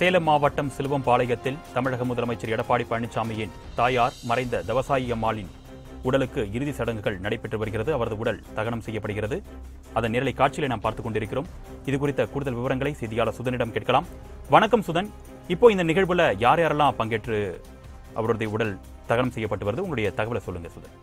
சேலம் மாவட்டம் சிலுவம்பாளையத்தில் தமிழக முதலமைச்சர் எடப்பாடி பழனிசாமியின் தாயார் மறைந்த தவசாயி அம்மாளின் உடலுக்கு இறுதி சடங்குகள் நடைபெற்று வருகிறது அவரது உடல் தகனம் செய்யப்படுகிறது அதன் நேரலை காட்சிகளை நாம் பார்த்துக் கொண்டிருக்கிறோம் இது குறித்த கூடுதல் விவரங்களை செய்தியாளர் சுதனிடம் கேட்கலாம் வணக்கம் சுதன் இப்போ இந்த நிகழ்வுல யார் யாரெல்லாம் பங்கேற்று அவருடைய உடல் தகனம் செய்யப்பட்டு வருது உங்களுடைய தகவலை சொல்லுங்க சுதன்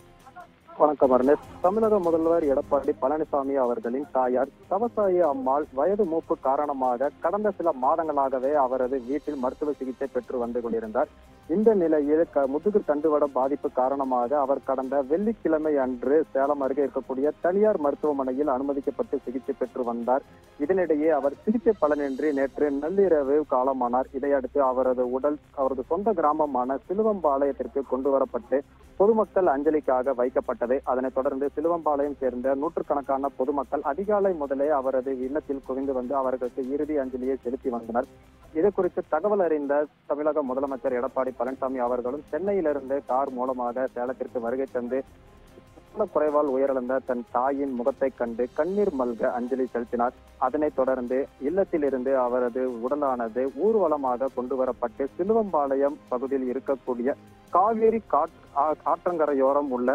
வணக்கம் அர்ணேஷ் தமிழக முதல்வர் எடப்பாடி பழனிசாமி அவர்களின் தாயார் தவசாயி அம்மாள் வயது மூப்பு காரணமாக கடந்த சில மாதங்களாகவே அவரது வீட்டில் மருத்துவ சிகிச்சை பெற்று வந்து கொண்டிருந்தார் இந்த நிலையில் க- முதுகு தண்டுவட பாதிப்பு காரணமாக அவர் கடந்த வெள்ளிக்கிழமை அன்று சேலம் அருகே இருக்கக்கூடிய தனியார் மருத்துவமனையில் அனுமதிக்கப்பட்டு சிகிச்சை பெற்று வந்தார் இதனிடையே அவர் சிகிச்சை பலனின்றி நேற்று நள்ளிரவு காலமானார் இதையடுத்து அவரது உடல் அவரது சொந்த கிராமமான சிலுவம்பாளையத்திற்கு கொண்டு வரப்பட்டு பொதுமக்கள் அஞ்சலிக்காக வைக்கப்பட்டது அதனைத் தொடர்ந்து சிலுவம்பாளையம் சேர்ந்த நூற்றுக்கணக்கான பொதுமக்கள் அதிகாலை முதலே அவரது இல்லத்தில் குவிந்து வந்து அவர்களுக்கு இறுதி அஞ்சலியை செலுத்தி வந்தனர் இது குறித்து தகவல் அறிந்த தமிழக முதலமைச்சர் எடப்பாடி பழனிசாமி அவர்களும் சென்னையிலிருந்து கார் மூலமாக சேலத்திற்கு வருகை தந்து குறைவால் உயிரிழந்த தன் தாயின் முகத்தை கண்டு கண்ணீர் மல்க அஞ்சலி செலுத்தினார் அதனைத் தொடர்ந்து இல்லத்திலிருந்து அவரது உடலானது ஊர்வலமாக கொண்டு வரப்பட்டு சிலுவம்பாளையம் பகுதியில் இருக்கக்கூடிய காவேரி காட்- ஆ- ஆற்றங்கரையோரம் உள்ள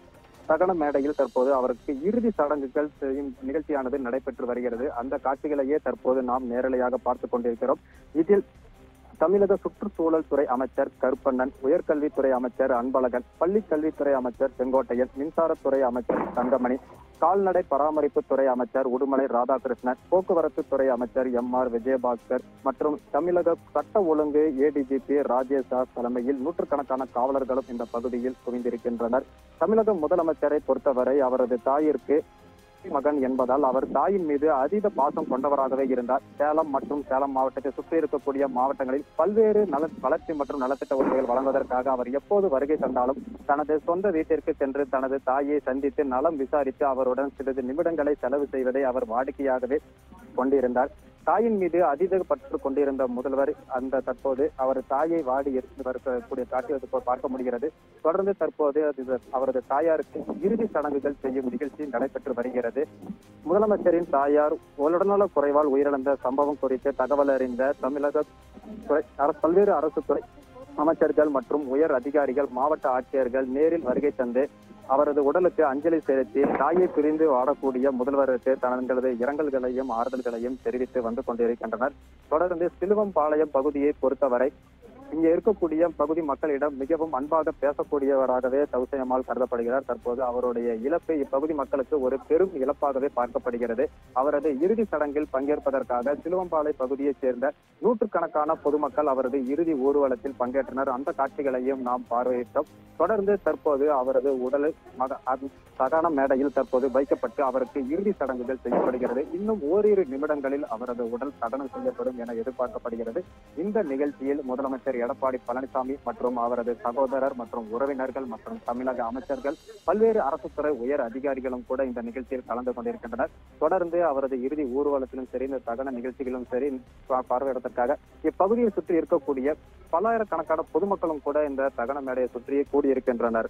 சகன மேடையில் தற்போது அவருக்கு இறுதி சடங்குகள் செய்யும் நிகழ்ச்சியானது நடைபெற்று வருகிறது அந்த காட்சிகளையே தற்போது நாம் நேரலையாக பார்த்து கொண்டிருக்கிறோம் இதில் தமிழக சுற்றுச்சூழல் துறை அமைச்சர் கருப்பண்ணன் உயர்கல்வித்துறை அமைச்சர் அன்பழகன் பள்ளி கல்வித்துறை அமைச்சர் செங்கோட்டையன் மின்சாரத்துறை அமைச்சர் தங்கமணி கால்நடை பராமரிப்பு துறை அமைச்சர் உடுமலை ராதாகிருஷ்ணன் போக்குவரத்து துறை அமைச்சர் எம் ஆர் விஜயபாஸ்கர் மற்றும் தமிழக சட்ட ஒழுங்கு ஏடிஜிபி ராஜேஷ் தாஸ் தலைமையில் நூற்றுக்கணக்கான காவலர்களும் இந்த பகுதியில் குவிந்திருக்கின்றனர் தமிழக முதலமைச்சரை பொறுத்தவரை அவரது தாயிற்கு மகன் என்பதால் அவர் தாயின் மீது அதீத பாசம் கொண்டவராகவே இருந்தார் சேலம் மற்றும் சேலம் மாவட்டத்தை சுற்றி இருக்கக்கூடிய மாவட்டங்களில் பல்வேறு நல வளர்ச்சி மற்றும் நலத்திட்ட உதவிகள் வழங்குவதற்காக அவர் எப்போது வருகை தந்தாலும் தனது சொந்த வீட்டிற்கு சென்று தனது தாயை சந்தித்து நலம் விசாரித்து அவருடன் சிறிது நிமிடங்களை செலவு செய்வதை அவர் வாடிக்கையாகவே கொண்டிருந்தார் தாயின் மீது அதீத பற்று கொண்டிருந்த முதல்வர் அந்த தற்போது அவர் தாயை வாடி இருந்து வரக்கூடிய காட்சியை இப்போ பார்க்க முடிகிறது தொடர்ந்து தற்போது அது அவரது தாயாருக்கு இறுதி சடங்குகள் செய்யும் நிகழ்ச்சி நடைபெற்று வருகிறது முதலமைச்சரின் தாயார் உடல்நல குறைவால் உயிரிழந்த சம்பவம் குறித்து தகவல் அறிந்த தமிழக துறை அர- பல்வேறு அரசு துறை அமைச்சர்கள் மற்றும் உயர் அதிகாரிகள் மாவட்ட ஆட்சியர்கள் நேரில் வருகை தந்து அவரது உடலுக்கு அஞ்சலி செலுத்தி தாயை பிரிந்து வாடக்கூடிய முதல்வருக்கு தங்களது இரங்கல்களையும் ஆறுதல்களையும் தெரிவித்து வந்து கொண்டிருக்கின்றனர் தொடர்ந்து சிலுவம்பாளையம் பகுதியை பொறுத்தவரை இங்கே இருக்கக்கூடிய பகுதி மக்களிடம் மிகவும் அன்பாக பேசக்கூடியவராகவே தௌசயம்மாள் கருதப்படுகிறார் தற்போது அவருடைய இழப்பு இப்பகுதி மக்களுக்கு ஒரு பெரும் இழப்பாகவே பார்க்கப்படுகிறது அவரது இறுதி சடங்கில் பங்கேற்பதற்காக சிலுவம்பாளை பகுதியைச் சேர்ந்த நூற்றுக்கணக்கான பொதுமக்கள் அவரது இறுதி ஊர்வலத்தில் பங்கேற்றனர் அந்த காட்சிகளையும் நாம் பார்வையிட்டோம் தொடர்ந்து தற்போது அவரது உடல் மக- அது சகான மேடையில் தற்போது வைக்கப்பட்டு அவருக்கு இறுதி சடங்குகள் செய்யப்படுகிறது இன்னும் ஓரிரு நிமிடங்களில் அவரது உடல் தகனம் செய்யப்படும் என எதிர்பார்க்கப்படுகிறது இந்த நிகழ்ச்சியில் முதலமைச்சர் எடப்பாடி பழனிசாமி மற்றும் அவரது சகோதரர் மற்றும் உறவினர்கள் மற்றும் தமிழக அமைச்சர்கள் பல்வேறு அரசு துறை உயர் அதிகாரிகளும் கூட இந்த நிகழ்ச்சியில் கலந்து கொண்டிருக்கின்றனர் தொடர்ந்து அவரது இறுதி ஊர்வலத்திலும் சரி இந்த தகன நிகழ்ச்சிகளும் சரி பா- பார்வையிடத்திற்காக இப்பகுதியை சுற்றி இருக்கக்கூடிய பல்லாயிரக்கணக்கான பொதுமக்களும் கூட இந்த தகன மேடையை சுற்றி கூடியிருக்கின்றனர்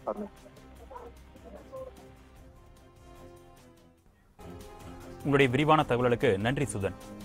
உங்களுடைய விரிவான தகவல்களுக்கு நன்றி சுதன்